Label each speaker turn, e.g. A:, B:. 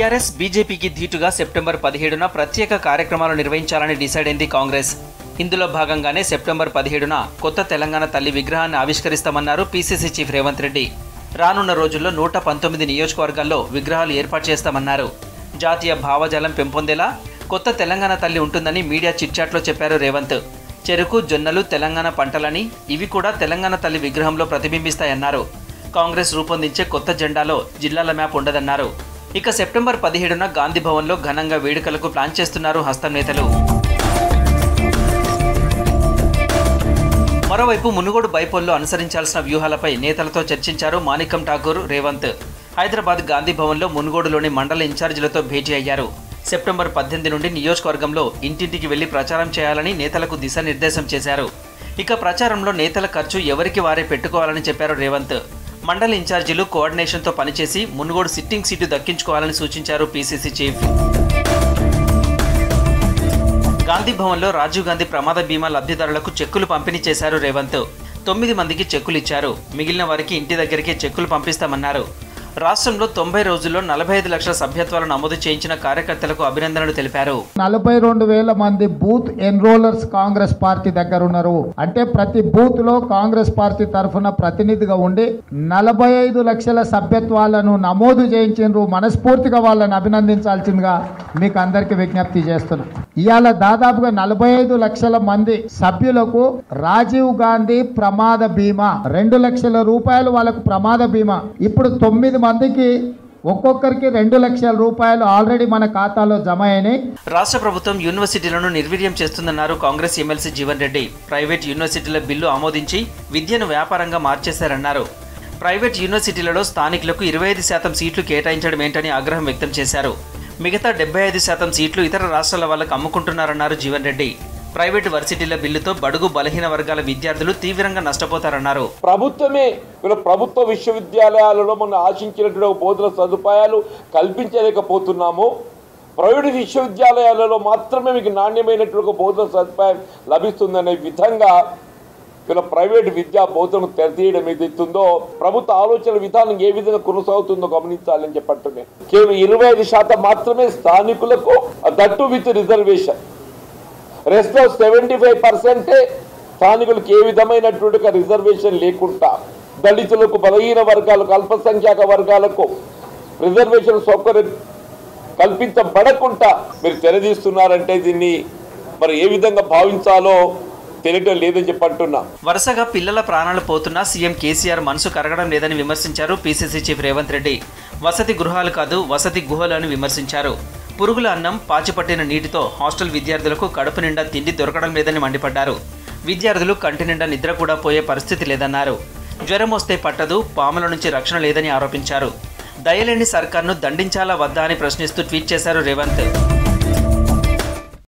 A: TRS బీజేపీకి ధీటుగా September పదిహేడున ప్రత్యేక కార్యక్రమాలు నిర్వహించాలని డిసైడ్ అయింది కాంగ్రెస్ ఇందులో భాగంగానే సెప్టెంబర్ పదిహేడున కొత్త తెలంగాణ తల్లి విగ్రహాన్ని ఆవిష్కరిస్తామన్నారు పీసీసీ చీఫ్ రేవంత్ రెడ్డి రానున్న రోజుల్లో నూట పంతొమ్మిది నియోజకవర్గాల్లో విగ్రహాలు ఏర్పాటు చేస్తామన్నారు జాతీయ భావజాలం పెంపొందేలా కొత్త తెలంగాణ తల్లి ఉంటుందని మీడియా చిట్చాట్లో చెప్పారు రేవంత్ చెరుకు జొన్నలు తెలంగాణ పంటలని ఇవి కూడా తెలంగాణ తల్లి విగ్రహంలో ప్రతిబింబిస్తాయన్నారు కాంగ్రెస్ రూపొందించే కొత్త జెండాలో జిల్లాల మ్యాప్ ఉండదన్నారు ఇక సెప్టెంబర్ పదిహేడున గాంధీ భవన్లో ఘనంగా వేడుకలకు ప్లాన్ చేస్తున్నారు హస్తం నేతలు మరోవైపు మునుగోడు బైపోల్లో అనుసరించాల్సిన వ్యూహాలపై నేతలతో చర్చించారు మాణికం ఠాకూర్ రేవంత్ హైదరాబాద్ గాంధీ భవన్లో మునుగోడులోని మండల ఇన్ఛార్జీలతో భేటీ అయ్యారు సెప్టెంబర్ పద్దెనిమిది నుండి నియోజకవర్గంలో ఇంటింటికి వెళ్లి ప్రచారం చేయాలని నేతలకు దిశానిర్దేశం చేశారు ఇక ప్రచారంలో నేతల ఖర్చు ఎవరికి వారే పెట్టుకోవాలని చెప్పారు రేవంత్ మండల ఇన్ఛార్జీలు కోఆర్డినేషన్తో పనిచేసి మునుగోడు సిట్టింగ్ సీటు దక్కించుకోవాలని సూచించారు పీసీసీ చీఫ్ గాంధీ భవన్లో రాజీవ్ గాంధీ ప్రమాద బీమా లబ్ధిదారులకు చెక్కులు పంపిణీ చేశారు రేవంత్ తొమ్మిది మందికి చెక్కులు ఇచ్చారు మిగిలిన వారికి ఇంటి దగ్గరికే చెక్కులు పంపిస్తామన్నారు రాష్ట్రంలో తొంభై రోజుల్లో నలభై ఐదు లక్షల సభ్యత్వాలు నమోదు చేయించిన కార్యకర్తలకు అభినందనలు తెలిపారు
B: నలభై రెండు వేల మంది బూత్ ఎన్రోలర్స్ కాంగ్రెస్ పార్టీ దగ్గర ఉన్నారు అంటే ప్రతి బూత్ లో కాంగ్రెస్ పార్టీ తరఫున ప్రతినిధిగా ఉండి నలభై ఐదు లక్షల సభ్యత్వాలను నమోదు చేయించారు మనస్ఫూర్తిగా వాళ్ళని అభినందించాల్సిందిగా మీకు అందరికి విజ్ఞప్తి చేస్తున్నా ఇవాళ దాదాపుగా నలభై ఐదు లక్షల మంది సభ్యులకు రాజీవ్ గాంధీ ప్రమాద బీమా రెండు లక్షల రూపాయలు వాళ్ళకు ప్రమాద బీమా ఇప్పుడు తొమ్మిది మందికి ఒక్కొక్కరికి రెండు లక్షల రూపాయలు ఆల్రెడీ మన ఖాతాలో జమ అయినాయి
A: రాష్ట్ర ప్రభుత్వం యూనివర్సిటీలను నిర్వీర్యం చేస్తుందన్నారు Congress MLC Jeevan Reddy private యూనివర్సిటీల బిల్లు ఆమోదించి విద్యను వ్యాపారంగా మార్చేశారన్నారు ప్రైవేట్ యూనివర్సిటీలలో స్థానికులకు ఇరవై ఐదు శాతం సీట్లు కేటాయించడం ఏంటని ఆగ్రహం వ్యక్తం చేశారు మిగతా డెబ్బై ఐదు శాతం సీట్లు ఇతర రాష్ట్రాల వాళ్ళకు అమ్ముకుంటున్నారన్నారు జీవన్ రెడ్డి ప్రైవేటు వర్సిటీల బిల్లుతో బడుగు బలహీన వర్గాల విద్యార్థులు తీవ్రంగా నష్టపోతారన్నారు
C: ప్రభుత్వమే వీళ్ళ ప్రభుత్వ విశ్వవిద్యాలయాలలో మనం ఆశించినటువంటి ఒక బోధన సదుపాయాలు కల్పించలేకపోతున్నాము ప్రైవేట్ విశ్వవిద్యాలయాలలో మాత్రమే మీకు నాణ్యమైనటువంటి ఒక బోధన సదుపాయం లభిస్తుందనే విధంగా వీళ్ళ ప్రైవేట్ విద్యా బోధనను తెరతీయడం ఏదైతుందో ప్రభుత్వ ఆలోచన విధానం ఏ విధంగా కొనసాగుతుందో గమనించాలని చెప్పంటున్నాను కేవలం ఇరవై ఐదు శాతం మాత్రమే స్థానికులకు that with reservation rest of seventy five పర్సెంటే స్థానికులకు ఏ విధమైనటువంటి ఒక రిజర్వేషన్ లేకుండా దళితులకు బలహీన వర్గాలకు అల్పసంఖ్యాక వర్గాలకు రిజర్వేషన్ సౌకర్యం కల్పించబడకుండా మీరు తెరదీస్తున్నారంటే దీన్ని మరి ఏ విధంగా భావించాలో తెలియటం లేదని చెప్పి అంటున్నా
A: వరుసగా పిల్లల ప్రాణాలు పోతున్నా సీఎం కేసీఆర్ మనసు కరగడం లేదని విమర్శించారు పీసీసీ చీఫ్ రేవంత్ రెడ్డి వసతి గృహాలు కాదు వసతి గుహలు అని విమర్శించారు పురుగుల అన్నం పాచిపట్టిన నీటితో హాస్టల్ విద్యార్థులకు కడుపు నిండా తిండి దొరకడం లేదని మండిపడ్డారు విద్యార్థులు కంటి నిండా నిద్ర కూడా పోయే పరిస్థితి లేదన్నారు జ్వరం వస్తే పట్టదు పాముల నుంచి రక్షణ లేదని ఆరోపించారు దయలేని సర్కార్ను దండించాలా వద్దా అని ప్రశ్నిస్తూ ట్వీట్ చేశారు రేవంత్